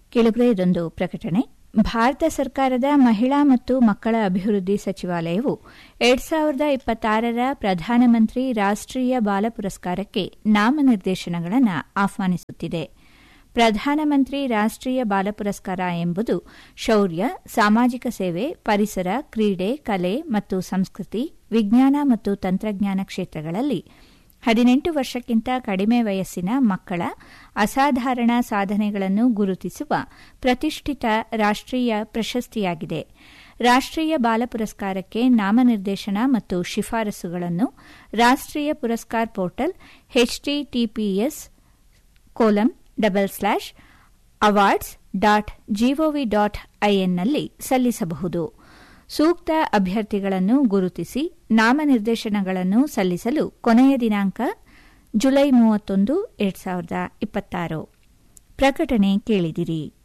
ಕೆಳಗಡೆ ಇದೊಂದು ಪ್ರಕಟಣೆ ಭಾರತ ಸರ್ಕಾರದ ಮಹಿಳಾ ಮತ್ತು ಮಕ್ಕಳ ಅಭಿವೃದ್ಧಿ ಸಚಿವಾಲಯವು ಎರಡ್ ಸಾವಿರದ ಇಪ್ಪತ್ತಾರರ ಪ್ರಧಾನಮಂತ್ರಿ ರಾಷ್ಟೀಯ ಬಾಲ ಪುರಸ್ಕಾರಕ್ಕೆ ನಾಮನಿರ್ದೇಶನಗಳನ್ನು ಆಹ್ವಾನಿಸುತ್ತಿದೆ ಪ್ರಧಾನಮಂತ್ರಿ ರಾಷ್ಟೀಯ ಬಾಲ ಪುರಸ್ಕಾರ ಎಂಬುದು ಶೌರ್ಯ ಸಾಮಾಜಿಕ ಸೇವೆ ಪರಿಸರ ಕ್ರೀಡೆ ಕಲೆ ಮತ್ತು ಸಂಸ್ಕೃತಿ ವಿಜ್ಞಾನ ಮತ್ತು ತಂತ್ರಜ್ಞಾನ ಕ್ಷೇತ್ರಗಳಲ್ಲಿ ಹದಿನೆಂಟು ವರ್ಷಕ್ಕಿಂತ ಕಡಿಮೆ ವಯಸ್ಸಿನ ಮಕ್ಕಳ ಅಸಾಧಾರಣ ಸಾಧನೆಗಳನ್ನು ಗುರುತಿಸುವ ಪ್ರತಿಷ್ಠಿತ ರಾಷ್ಟೀಯ ಪ್ರಶಸ್ತಿಯಾಗಿದೆ ರಾಷ್ಟೀಯ ಬಾಲ ಪುರಸ್ಕಾರಕ್ಕೆ ನಾಮನಿರ್ದೇಶನ ಮತ್ತು ಶಿಫಾರಸುಗಳನ್ನು Rashtriya Puraskar portal HTTPS colon double slash awards dot GOV dot ಐಎನ್ನಲ್ಲಿ ಸಲ್ಲಿಸಬಹುದು ಸೂಕ್ತ ಅಭ್ಯರ್ಥಿಗಳನ್ನು ಗುರುತಿಸಿ ನಾಮನಿರ್ದೇಶನಗಳನ್ನು ಸಲ್ಲಿಸಲು ಕೊನೆಯ ದಿನಾಂಕ ಜುಲೈ ಮೂವತ್ತೊಂದು ಎರಡ್ ಸಾವಿರದ ಇಪ್ಪತ್ತಾರು ಪ್ರಕಟಣೆ ಕೇಳಿದಿರಿ